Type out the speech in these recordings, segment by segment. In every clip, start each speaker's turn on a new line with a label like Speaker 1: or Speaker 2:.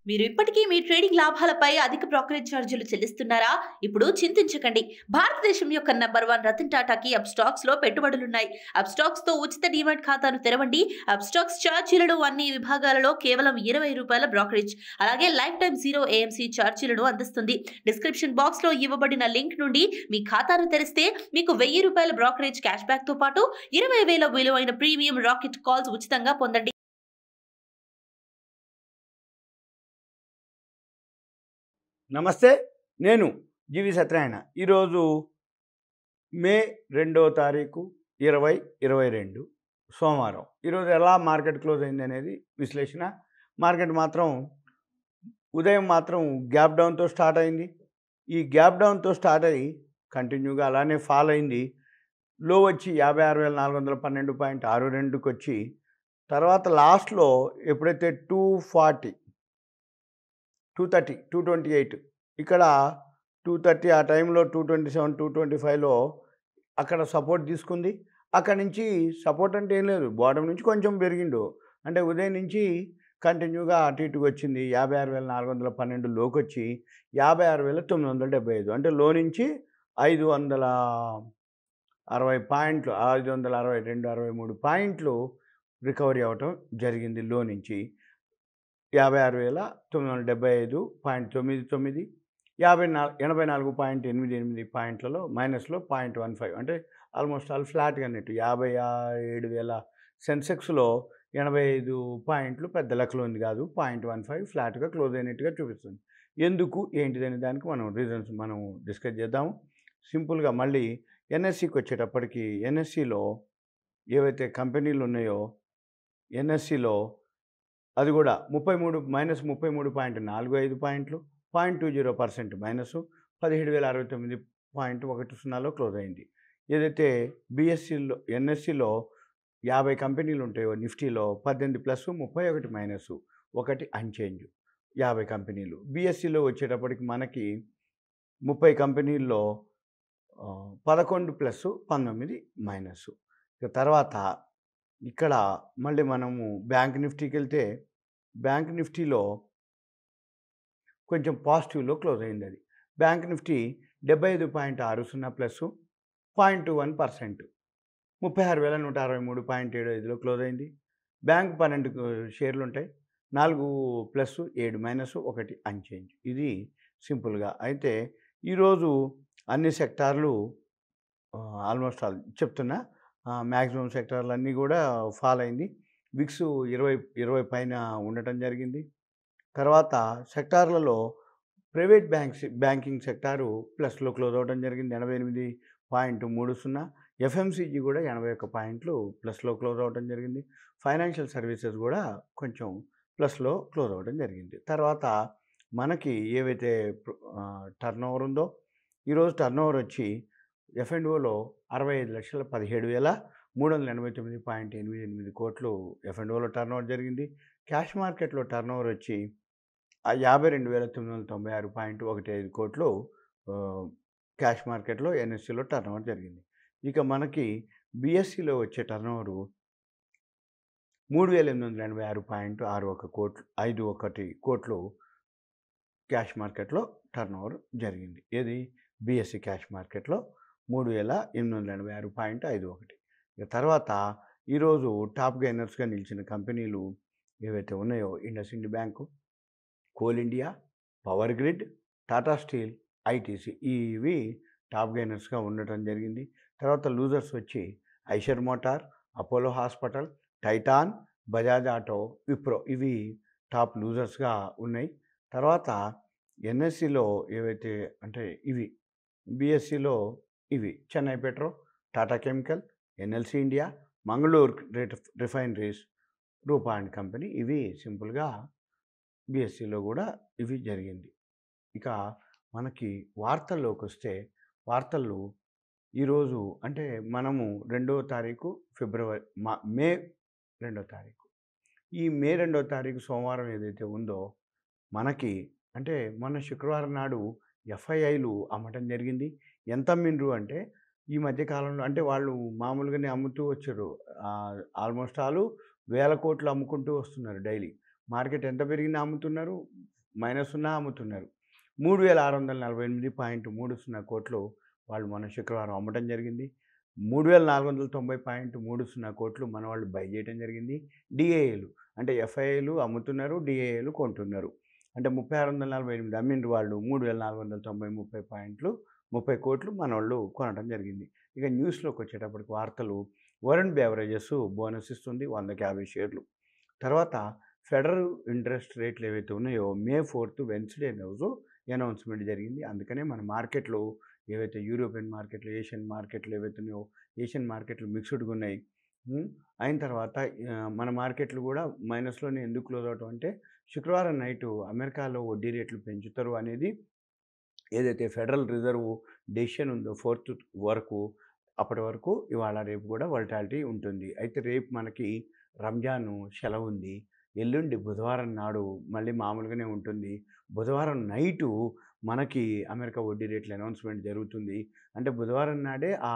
Speaker 1: మీరు ఇప్పటికీ మీ ట్రేడింగ్ లాభాలపై అధిక బ్రోకరేజ్ ఛార్జీలు చెల్లిస్తున్నారా ఇప్పుడు చింతించకండి భారతదేశం యొక్క నంబర్ వన్ రతన్ టాటాకి అప్ స్టాక్స్ లో పెట్టుబడులున్నాయి అప్ స్టాక్స్ తో ఉచిత డిమాట్ ఖాతాను తెరవండి అప్ స్టాక్స్ ఛార్జీలను అన్ని విభాగాలలో కేవలం ఇరవై రూపాయల బ్రోకరేజ్ అలాగే లైఫ్ టైం జీరో ఏఎంసీ ఛార్జీలను అందిస్తుంది డిస్క్రిప్షన్ బాక్స్ లో ఇవ్వబడిన లింక్ నుండి మీ ఖాతాను తెరిస్తే మీకు వెయ్యి రూపాయల బ్రోకరేజ్ క్యాష్ బ్యాక్ తో పాటు ఇరవై వేల విలువైన ప్రీమియం రాకెట్ కాల్స్ ఉచితంగా పొందండి
Speaker 2: నమస్తే నేను జీవి సత్యనారాయణ ఈరోజు మే రెండో తారీఖు ఇరవై ఇరవై రెండు సోమవారం ఈరోజు ఎలా మార్కెట్ క్లోజ్ అయింది అనేది విశ్లేషణ మార్కెట్ మాత్రం ఉదయం మాత్రం గ్యాప్ డౌన్తో స్టార్ట్ అయింది ఈ గ్యాప్ డౌన్తో స్టార్ట్ అయ్యి కంటిన్యూగా అలానే ఫాల్ అయింది లో వచ్చి యాభై ఆరు వేల నాలుగు వందల పన్నెండు పాయింట్ ఆరు రెండుకి వచ్చి తర్వాత లాస్ట్లో ఎప్పుడైతే two forty two thirty two twenty eight ఇక్కడ టూ థర్టీ ఆ టైంలో two twenty seven two twenty ఫైవ్లో అక్కడ సపోర్ట్ తీసుకుంది అక్కడ నుంచి సపోర్ట్ అంటే ఏం లేదు బాటమ్ నుంచి కొంచెం పెరిగిండు అంటే ఉదయం నుంచి కంటిన్యూగా అటు ఇటుకు వచ్చింది యాభై ఆరు వేల నాలుగు వందల పన్నెండు లోకి వచ్చి యాభై ఆరు వేల తొమ్మిది వందల డెబ్బై ఐదు అంటే లో నుంచి ఐదు వందల అరవై పాయింట్లు ఐదు వందల అరవై రెండు అరవై మూడు పాయింట్లు రికవరీ అవ్వటం జరిగింది లో నుంచి యాభై ఆరు వేల తొమ్మిది వందల డెబ్బై ఐదు పాయింట్ తొమ్మిది తొమ్మిది యాభై నాలుగు ఎనభై నాలుగు పాయింట్ ఎనిమిది ఎనిమిది పాయింట్లలో మైనస్లో పాయింట్ వన్ ఫైవ్ అంటే ఆల్మోస్ట్ ఆల్ ఫ్లాట్గా అన్నట్టు యాభై ఆ- ఏడు వేల సెన్సెక్స్లో ఎనభై ఐదు పాయింట్లు పెద్ద లెక్కలో ఉంది కాదు పాయింట్ వన్ ఫైవ్ ఫ్లాట్గా క్లోజ్ అయినట్టుగా చూపిస్తుంది ఎందుకు ఏంటిదనే దానికి మనం రీజన్స్ మనం డిస్కస్ చేద్దాము సింపుల్గా మళ్ళీ ఎన్ఎస్సికి వచ్చేటప్పటికి ఎన్ఎస్సిలో ఏవైతే కంపెనీలు ఉన్నాయో ఎన్ఎస్సిలో అది కూడా ముప్పై మూడు మైనస్ ముప్పై మూడు పాయింట్ నాలుగు ఐదు పాయింట్లు point two zero percent minus పదిహేడు వేల అరవై తొమ్మిది పాయింట్ ఒకటి సున్నాలో క్లోజ్ అయింది ఏదైతే బిఎస్సిలో ఎన్ఎస్సిలో యాభై కంపెనీలు ఉంటాయో నిఫ్టీలో పద్దెనిమిది ప్లస్ ముప్పై ఒకటి మైనస్ ఒకటి అన్చేంజ్ యాభై కంపెనీలు బిఎస్సిలో వచ్చేటప్పటికి మనకి ముప్పై కంపెనీల్లో ఆ, పదకొండు ప్లస్ పంతొమ్మిది మైనస్ ఇక తర్వాత ఇక్కడ మళ్ళీ మనము బ్యాంక్ నిఫ్టీకి వెళ్తే బ్యాంక్ నిఫ్టీలో కొంచెం పాజిటివ్లో క్లోజ్ అయింది అది బ్యాంక్ నిఫ్టీ డెబ్బై ఐదు పాయింట్ ఆరు సున్నా plus point two one percent ముప్పై ఆరు వేల నూట అరవై మూడు పాయింట్ ఏడు ఐదులో క్లోజ్ అయింది బ్యాంక్ పన్నెండు షేర్లు ఉంటాయి నాలుగు ప్లస్ ఏడు మైనస్ ఒకటి అన్చేంజ్ ఇది సింపుల్గా అయితే ఈరోజు అన్ని సెక్టార్లు ఆల్మోస్ట్ ఆల్ చెప్తున్నా మ్యాక్సిమం సెక్టార్లు అన్నీ కూడా ఫాల్ అయింది విక్స్ ఇరవై ఇరవై పైన ఉండటం జరిగింది తర్వాత సెక్టార్లలో ప్రైవేట్ బ్యాంక్స్ బ్యాంకింగ్ సెక్టారు ప్లస్లో క్లోజ్ అవ్వడం జరిగింది ఎనభై ఎనిమిది పాయింట్ మూడు సున్నా ఎఫ్ఎంసీజీ కూడా ఎనభై ఒక్క పాయింట్లు ప్లస్లో క్లోజ్ అవ్వడం జరిగింది ఫైనాన్షియల్ సర్వీసెస్ కూడా కొంచెం ప్లస్లో క్లోజ్ అవ్వడం జరిగింది తర్వాత మనకి ఏవైతే టర్న్ ఓవర్ ఉందో ఈరోజు టర్న్ ఓవర్ వచ్చి ఎఫ్ఎండ్ఓలో అరవై ఐదు లక్షల పదిహేడు వేల మూడు వందల ఎనభై తొమ్మిది పాయింట్ ఎనిమిది ఎనిమిది కోట్లు ఎఫ్ఎండ్ఓలో టర్న్ ఓవర్ జరిగింది క్యాష్ మార్కెట్లో టర్న్ ఓవర్ వచ్చి ఆ యాభై రెండు వేల తొమ్మిది వందల తొంభై ఆరు పాయింట్ ఒకటి ఐదు కోట్లు ఆ, క్యాష్ మార్కెట్లో ఎన్ఎస్సిలో టర్న్ ఓవర్ జరిగింది ఇక మనకి బిఎస్సిలో వచ్చే టర్న్ ఓవరు మూడు వేల ఎనిమిది వందల ఎనభై ఆరు పాయింట్ ఆరు ఒక కోట్లు ఐదు ఒకటి కోట్లు క్యాష్ మార్కెట్లో టర్న్ ఓవర్ జరిగింది ఏది బిఎస్సి క్యాష్ మార్కెట్లో మూడు వేల ఎనిమిది వందల ఎనభై ఆరు పాయింట్ ఐదు ఒకటి ఇక తర్వాత ఈరోజు టాప్ గైనర్స్గా నిలిచిన కంపెనీలు ఏవైతే ఉన్నాయో IndusInd bank coal India power grid Tata steel ITC ఇవి టాప్ గైనర్స్గా ఉండటం జరిగింది తర్వాత లూజర్స్ వచ్చి Eicher motor Apollo hospital Titan Bajaj auto Wipro ఇవి టాప్ లూజర్స్గా ఉన్నాయి తర్వాత ఎన్ఎస్సిలో ఏవైతే అంటే ఇవి బిఎస్సిలో ఇవి Chennai petro Tata chemical NLC India Mangaluru refineries Rupa and company ఇవి సింపుల్గా బిఎస్సిలో కూడా ఇవి జరిగింది ఇక మనకి వార్తల్లోకి వస్తే వార్తలు ఈరోజు అంటే మనము రెండవ తారీఖు ఫిబ్రవరి మా మే రెండో తారీఖు ఈ మే రెండో తారీఖు సోమవారం ఏదైతే ఉందో మనకి అంటే మొన్న శుక్రవారం నాడు ఎఫ్ఐఐలు అమ్మటం జరిగింది ఎంత అమ్మిండ్రు అంటే ఈ మధ్య కాలంలో అంటే వాళ్ళు మామూలుగానే అమ్ముతూ వచ్చారు ఆల్మోస్ట్ ఆల్ వేల కోట్లు అమ్ముకుంటూ వస్తున్నారు డైలీ మార్కెట్ ఎంత పెరిగిందో అమ్ముతున్నారు మైనస్ ఉన్న అమ్ముతున్నారు మూడు వేల ఆరు వందల నలభై ఎనిమిది పాయింట్ మూడు సున్నా కోట్లు వాళ్ళు మన శుక్రవారం అమ్మటం జరిగింది మూడు వేల నాలుగు వందల తొంభై పాయింట్ మూడు సున్నా కోట్లు మన వాళ్ళు బై చేయడం జరిగింది డిఏఏలు అంటే ఎఫ్ఐఏలు అమ్ముతున్నారు డిఏఏలు కొంటున్నారు అంటే ముప్పై ఆరు వందల నలభై ఎనిమిది అమ్మిండ్రు వాళ్ళు మూడు వేల నాలుగు వందల తొంభై ముప్పై పాయింట్లు ముప్పై కోట్లు మన వాళ్ళు కొనడం జరిగింది ఇక న్యూస్లోకి వచ్చేటప్పటికి వార్తలు వరుణ్ బేవరేజెస్ బోనస్ ఇస్తుంది వందకి యాభై షేర్లు తర్వాత ఫెడరల్ ఇంట్రెస్ట్ రేట్లు ఏవైతే ఉన్నాయో మే ఫోర్త్ వెన్స్డే రోజు అనౌన్స్మెంట్ జరిగింది అందుకనే మన మార్కెట్లు ఏవైతే యూరోపియన్ మార్కెట్లు ఏషియన్ మార్కెట్లు ఏవైతే ఉన్నాయో ఏషియన్ మార్కెట్లు మిక్స్డ్గా ఉన్నాయి ఉమ్, అయిన తర్వాత ఆ, మన మార్కెట్లు కూడా మైనస్లోనే ఎందుకు క్లోజ్ అవటం అంటే శుక్రవారం నైటు అమెరికాలో వడ్డీ రేట్లు పెంచుతారు అనేది ఏదైతే ఫెడరల్ రిజర్వ్ డెసిషన్ ఉందో ఫోర్త్ వరకు అప్పటి వరకు ఇవాళ రేపు కూడా వల్టాలిటీ ఉంటుంది అయితే రేపు మనకి రంజాన్ సెలవు ఉంది ఎల్లుండి బుధవారం నాడు మళ్ళీ మామూలుగానే ఉంటుంది బుధవారం నైటు మనకి అమెరికా వడ్డీ రేట్ల అనౌన్స్మెంట్ జరుగుతుంది అంటే బుధవారం నాడే ఆ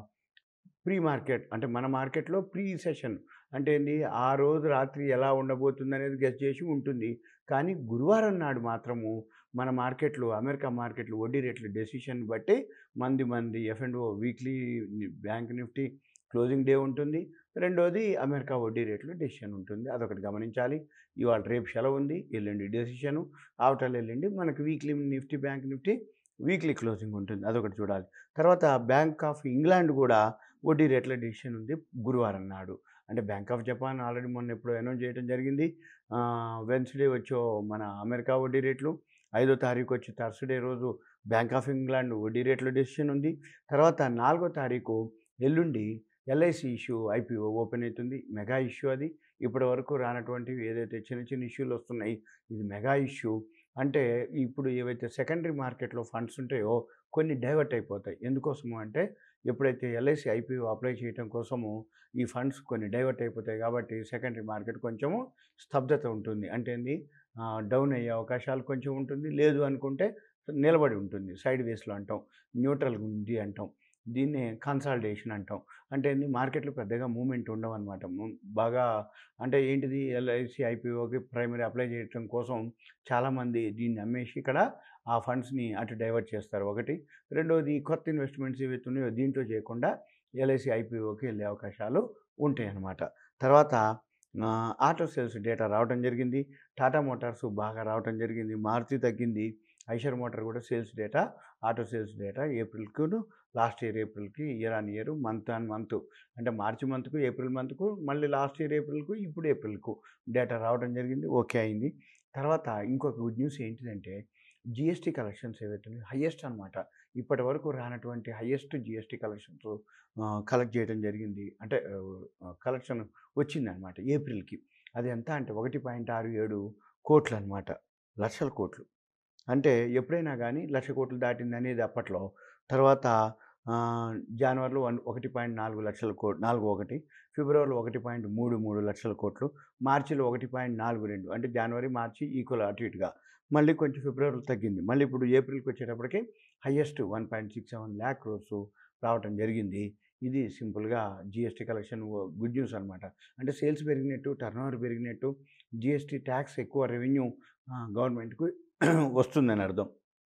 Speaker 2: ప్రీ మార్కెట్ అంటే మన మార్కెట్లో ప్రీ సెషన్ అంటే ఏంది ఆ రోజు రాత్రి ఎలా ఉండబోతుంది అనేది గెస్ట్ చేసి ఉంటుంది కానీ గురువారం నాడు మాత్రము మన మార్కెట్లు అమెరికా మార్కెట్లు వడ్డీ రేట్ల డెసిషన్ బట్టి మంది మంది F and O weekly bank Nifty closing day ఉంటుంది రెండోది అమెరికా వడ్డీ రేట్లు డెసిషన్ ఉంటుంది అదొకటి గమనించాలి ఇవాళ రేపు సెలవు ఉంది ఎల్లుండి డెసిషను అవతల ఎల్లుండి మనకి weekly Nifty bank Nifty weekly closing ఉంటుంది అదొకటి చూడాలి తర్వాత బ్యాంక్ ఆఫ్ ఇంగ్లాండ్ కూడా వడ్డీ రేట్ల డిసిషన్ ఉంది గురువారం నాడు అంటే బ్యాంక్ ఆఫ్ జపాన్ ఆల్రెడీ మొన్న ఎప్పుడు అనౌన్స్ చేయడం జరిగింది వెన్స్డే వచ్చో మన అమెరికా వడ్డీ రేట్లు ఐదో తారీఖు వచ్చి థర్స్డే రోజు బ్యాంక్ ఆఫ్ ఇంగ్లాండ్ వడ్డీ రేట్ల డెసిషన్ ఉంది తర్వాత నాలుగో తారీఖు ఎల్లుండి ఎల్ఐసి ఇష్యూ ఐపీఓ ఓపెన్ అవుతుంది మెగా ఇష్యూ అది ఇప్పటి వరకు రానటువంటివి ఏదైతే చిన్న చిన్న ఇష్యూలు వస్తున్నాయి ఇది మెగా ఇష్యూ అంటే ఇప్పుడు ఏవైతే సెకండరీ మార్కెట్లో ఫండ్స్ ఉంటాయో కొన్ని డైవర్ట్ అయిపోతాయి ఎందుకోసము అంటే ఎప్పుడైతే ఎల్ఐసి ఐపీఓ అప్లై చేయడం కోసము ఈ ఫండ్స్ కొన్ని డైవర్ట్ అయిపోతాయి కాబట్టి సెకండరీ మార్కెట్ కొంచెము స్తబ్దత ఉంటుంది అంటే ఏంది డౌన్ అయ్యే అవకాశాలు కొంచెం ఉంటుంది లేదు అనుకుంటే నిలబడి ఉంటుంది సైడ్ వేస్లో అంటాం న్యూట్రల్ ఉంది అంటాం దీన్నే కన్సాలిడేషన్ అంటాం అంటే ఏంది మార్కెట్లో పెద్దగా మూమెంట్ ఉండవు అనమాట బాగా అంటే ఏంటిది ఎల్ఐసి ఐపీఓకి ప్రైమరీ అప్లై చేయడం కోసం చాలామంది దీన్ని అమ్మేసి ఇక్కడ ఆ ఫండ్స్ని అటు డైవర్ట్ చేస్తారు ఒకటి రెండోది కొత్త ఇన్వెస్ట్మెంట్స్ ఏవైతే ఉన్నాయో దీంట్లో చేయకుండా ఎల్ఐసి ఐపీఓకి వెళ్ళే అవకాశాలు ఉంటాయి అన్నమాట తర్వాత ఆ, ఆటో సేల్స్ డేటా రావడం జరిగింది టాటా మోటార్స్ బాగా రావడం జరిగింది మారుతి తగ్గింది ఐషర్ మోటార్ కూడా sales data auto sales data ఏప్రిల్కు లాస్ట్ ఇయర్ ఏప్రిల్కి year on year month on month అంటే మార్చి మంత్కు ఏప్రిల్ మంత్కు మళ్ళీ లాస్ట్ ఇయర్ ఏప్రిల్కు ఇప్పుడు ఏప్రిల్కు డేటా రావడం జరిగింది ఓకే అయింది తర్వాత ఇంకొక గుడ్ న్యూస్ ఏంటిదంటే జిఎస్టీ కలెక్షన్స్ ఏవైతే హయ్యెస్ట్ అనమాట ఇప్పటి వరకు రానటువంటి హయ్యెస్ట్ జిఎస్టీ కలెక్షన్స్ కలెక్ట్ చేయడం జరిగింది అంటే కలెక్షన్ వచ్చిందనమాట ఏప్రిల్కి అది ఎంత అంటే ఒకటి పాయింట్ ఆరు ఏడు కోట్లు అనమాట లక్షల కోట్లు అంటే ఎప్పుడైనా కానీ లక్ష కోట్లు దాటింది అనేది అప్పట్లో తర్వాత ఆ, జనవరిలో వన్ ఒకటి పాయింట్ నాలుగు లక్షల కోట్లు నాలుగు ఒకటి ఫిబ్రవరిలో ఒకటి పాయింట్ మూడు మూడు లక్షల కోట్లు మార్చిలో ఒకటి పాయింట్ నాలుగు రెండు అంటే జనవరి మార్చి ఈక్వల్ అటు ఇటుగా మళ్ళీ కొంచెం ఫిబ్రవరిలో తగ్గింది మళ్ళీ ఇప్పుడు ఏప్రిల్కి వచ్చేటప్పటికి highest one point six seven lakh crores రావటం జరిగింది ఇది సింపుల్గా జిఎస్టీ కలెక్షన్ గుడ్ న్యూస్ అనమాట అంటే సేల్స్ పెరిగినట్టు టర్న్ పెరిగినట్టు జిఎస్టీ ట్యాక్స్ ఎక్కువ రెవెన్యూ గవర్నమెంట్కు వస్తుందని అర్థం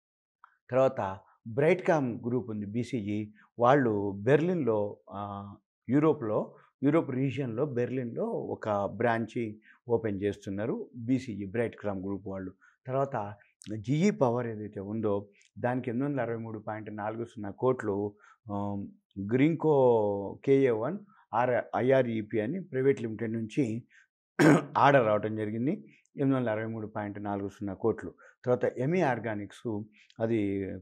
Speaker 2: తర్వాత బ్రైట్కామ్ గ్రూప్ ఉంది బీసీజీ వాళ్ళు బెర్లిన్లో ఆ, యూరోప్లో యూరోప్ రీజియన్లో బెర్లిన్లో ఒక బ్రాంచి ఓపెన్ చేస్తున్నారు బీసీజీ బ్రైట్ క్రామ్ గ్రూప్ వాళ్ళు తర్వాత జిఈ పవర్ ఏదైతే ఉందో దానికి ఎనిమిది వందల అరవై మూడు పాయింట్ నాలుగు సున్నా కోట్లు um, Greenko KA one R IREP అని ప్రైవేట్ లిమిటెడ్ నుంచి ఆర్డర్ రావడం జరిగింది ఎనిమిది వందల అరవై మూడు పాయింట్ నాలుగు సున్నా కోట్లు తర్వాత ఎమి ఆర్గానిక్స్ అది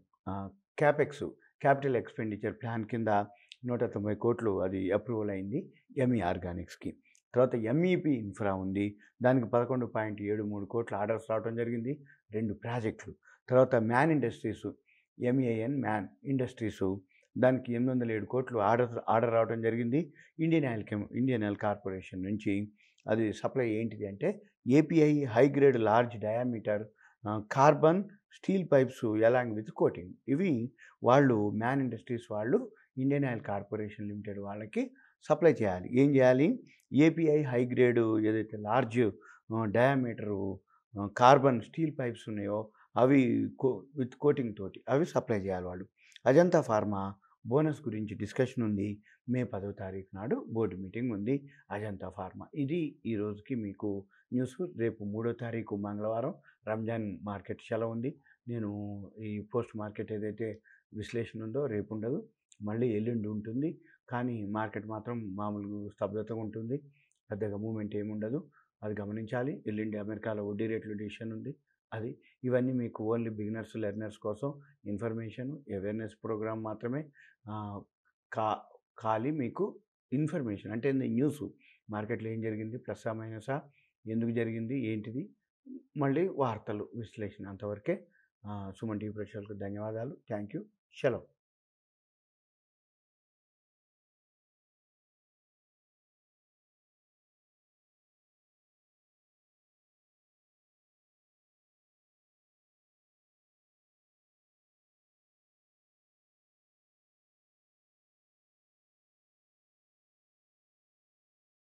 Speaker 2: క్యాపెక్స్ క్యాపిటల్ ఎక్స్పెండిచర్ ప్లాన్ కింద నూట తొంభై కోట్లు అది అప్రూవల్ అయింది ఎంఈ ఆర్గానిక్స్కి తర్వాత ఎంఈపి ఇన్ఫ్రా ఉంది దానికి పదకొండు పాయింట్ ఏడు మూడు కోట్ల ఆర్డర్స్ రావడం జరిగింది రెండు ప్రాజెక్టులు తర్వాత man industries MAN man industries దానికి ఎనిమిది వందల ఏడు కోట్లు ఆర్డర్ ఆర్డర్ రావడం జరిగింది Indian oil chem Indian oil corporation నుంచి అది సప్లై ఏంటిది అంటే API high grade large diameter carbon steel pipes along with coating ఇవి వాళ్ళు మ్యాన్ ఇండస్ట్రీస్ వాళ్ళు ఇండియన్ ఆయిల్ కార్పొరేషన్ లిమిటెడ్ వాళ్ళకి సప్లై చేయాలి ఏం చేయాలి ఏపీఐ హై గ్రేడ్ ఏదైతే లార్జ్ డయామీటరు ఆ, కార్బన్ స్టీల్ పైప్స్ ఉన్నాయో అవి కో విత్ కోటింగ్ తోటి అవి సప్లై చేయాలి వాళ్ళు అజంతా ఫార్మా బోనస్ గురించి డిస్కషన్ ఉంది మే పదో తారీఖు నాడు బోర్డు మీటింగ్ ఉంది అజంతా ఫార్మా ఇది ఈ రోజుకి మీకు న్యూస్ రేపు మూడో తారీఖు మంగళవారం రంజాన్ మార్కెట్ సెలవు ఉంది నేను ఈ పోస్ట్ మార్కెట్ ఏదైతే విశ్లేషణ ఉందో రేపు ఉండదు మళ్ళీ ఎల్లుండి ఉంటుంది కానీ మార్కెట్ మాత్రం మామూలు స్తబ్దతగా ఉంటుంది పెద్దగా మూమెంట్ ఏమి ఉండదు అది గమనించాలి ఎల్లుండి అమెరికాలో వడ్డీ రేట్లు డిసిషన్ ఉంది అది ఇవన్నీ మీకు ఓన్లీ బిగినర్స్ లెర్నర్స్ కోసం ఇన్ఫర్మేషన్ అవేర్నెస్ ప్రోగ్రామ్ మాత్రమే ఆ, కా ఖాళీ మీకు ఇన్ఫర్మేషన్ అంటే న్యూస్ మార్కెట్లో ఏం జరిగింది ప్లస్ మైనసా ఎందుకు జరిగింది ఏంటిది మళ్ళీ వార్తలు విశ్లేషణ అంతవరకే ఆ, సుమన్ టీవీ ప్రేక్షకులకు ధన్యవాదాలు థ్యాంక్ యూ సెలవు